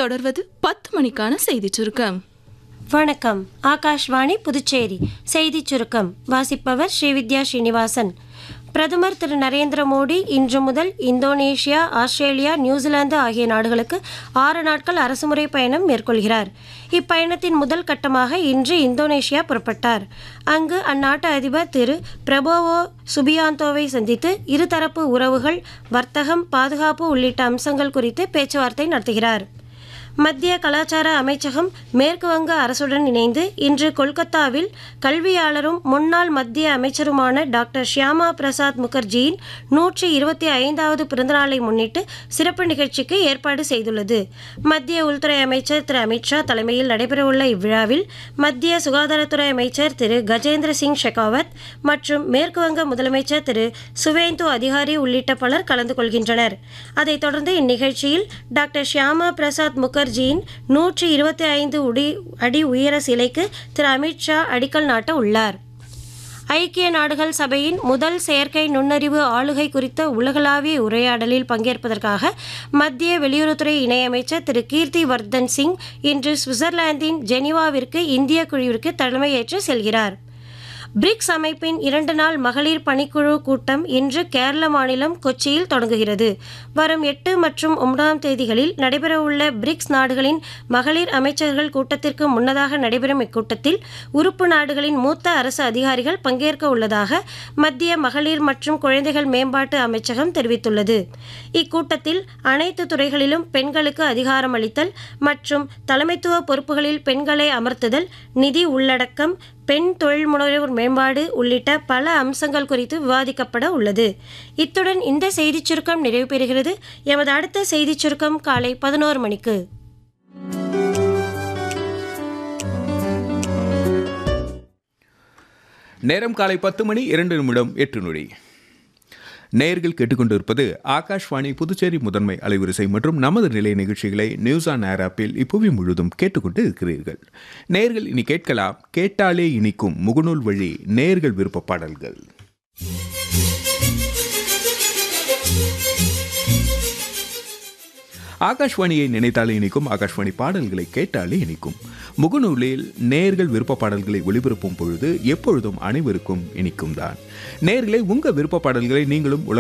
தொடர்வது பத்து மணிக்கான செய்திச் சுருக்கம் வணக்கம் ஆகாஷ்வாணி புதுச்சேரி செய்திச் சுருக்கம் வாசிப்பவர் ஸ்ரீவித்யா ஸ்ரீனிவாசன் பிரதமர் திரு நரேந்திர மோடி இன்று முதல் இந்தோனேஷியா ஆஸ்திரேலியா நியூசிலாந்து ஆகிய நாடுகளுக்கு ஆறு நாட்கள் அரசுமுறை பயணம் மேற்கொள்கிறார் இப்பயணத்தின் முதல் கட்டமாக இன்று இந்தோனேஷியா புறப்பட்டார் அங்கு அந்நாட்டு அதிபர் திரு பிரபோவோ சுபியாந்தோவை சந்தித்து இருதரப்பு உறவுகள் வர்த்தகம் பாதுகாப்பு உள்ளிட்ட அம்சங்கள் குறித்து பேச்சுவார்த்தை நடத்துகிறார் மத்திய கலாச்சார அமைச்சகம் மேற்கு வங்க அரசுடன் இணைந்து இன்று கொல்கத்தாவில் கல்வியாளரும் முன்னாள் மத்திய அமைச்சருமான டாக்டர் ஷியாமா பிரசாத் முகர்ஜியின் நூற்றி இருபத்தி ஐந்தாவது பிறந்தநாளை முன்னிட்டு சிறப்பு நிகழ்ச்சிக்கு ஏற்பாடு செய்துள்ளது மத்திய உள்துறை அமைச்சர் திரு அமித்ஷா தலைமையில் நடைபெறவுள்ள இவ்விழாவில் மத்திய சுகாதாரத்துறை அமைச்சர் திரு கஜேந்திர சிங் ஷெகாவத் மற்றும் மேற்கு வங்க முதலமைச்சர் திரு சுவேந்து அதிகாரி உள்ளிட்ட பலர் கலந்து கொள்கின்றனர் அதைத் தொடர்ந்து இந்நிகழ்ச்சியில் டாக்டர் ஷியாமா பிரசாத் முகர்ஜியின் நூற்றி இருபத்தி ஐந்து உடி அடி உயர சிலைக்கு திரு அமித்ஷா அடிக்கல் நாட்ட உள்ளார் ஐக்கிய நாடுகள் சபையின் முதல் செயற்கை நுண்ணறிவு ஆளுகை குறித்த உலகளாவிய உரையாடலில் பங்கேற்பதற்காக மத்திய வெளியுறவுத்துறை இணையமைச்சர் திரு கீர்த்தி வர்தன் சிங் இன்று சுவிட்சர்லாந்தின் ஜெனீவாவிற்கு இந்திய குழுவிற்கு தலைமையேற்று செல்கிறார் பிரிக்ஸ் அமைப்பின் இரண்டு நாள் மகளிர் பணிக்குழு கூட்டம் இன்று கேரள மாநிலம் கொச்சியில் தொடங்குகிறது வரும் எட்டு மற்றும் ஒன்பதாம் தேதிகளில் நடைபெறவுள்ள பிரிக்ஸ் நாடுகளின் மகளிர் அமைச்சர்கள் கூட்டத்திற்கு முன்னதாக நடைபெறும் இக்கூட்டத்தில் உறுப்பு நாடுகளின் மூத்த அரசு அதிகாரிகள் பங்கேற்க உள்ளதாக மத்திய மகளிர் மற்றும் குழந்தைகள் மேம்பாட்டு அமைச்சகம் தெரிவித்துள்ளது இக்கூட்டத்தில் அனைத்து துறைகளிலும் பெண்களுக்கு அதிகாரம் அளித்தல் மற்றும் தலைமைத்துவ பொறுப்புகளில் பெண்களை அமர்த்துதல் நிதி உள்ளடக்கம் பெண் தொழில் முனைவோர் மேம்பாடு உள்ளிட்ட பல அம்சங்கள் குறித்து விவாதிக்கப்பட உள்ளது இத்துடன் இந்த செய்திச் சுருக்கம் நிறைவு பெறுகிறது எமது அடுத்த செய்திச் சுருக்கம் காலை பதினோரு மணிக்கு நேரம் காலை பத்து மணி இரண்டு நிமிடம் எட்டு நொடி நேர்கள் கேட்டுக்கொண்டிருப்பது ஆகாஷ்வாணி புதுச்சேரி முதன்மை அலைவரிசை மற்றும் நமது நிலைய நிகழ்ச்சிகளை நியூஸ் ஆன் ஏர் ஆப்பில் இப்புவி முழுதும் கேட்டுக்கொண்டு இருக்கிறீர்கள் நேர்கள் இனி கேட்கலாம் கேட்டாலே இனிக்கும் முகநூல் வழி நேர்கள் விருப்ப பாடல்கள் ஆகாஷ்வாணியை நினைத்தாலே இனிக்கும் ஆகாஷ்வாணி பாடல்களை கேட்டாலே இனிக்கும் முகநூலில் நேர்கள் விருப்ப பாடல்களை ஒளிபரப்பும் பொழுது எப்பொழுதும் அனைவருக்கும் இனிக்கும் தான் நேர்களை உங்க விருப்ப பாடல்களை நீங்களும் உலக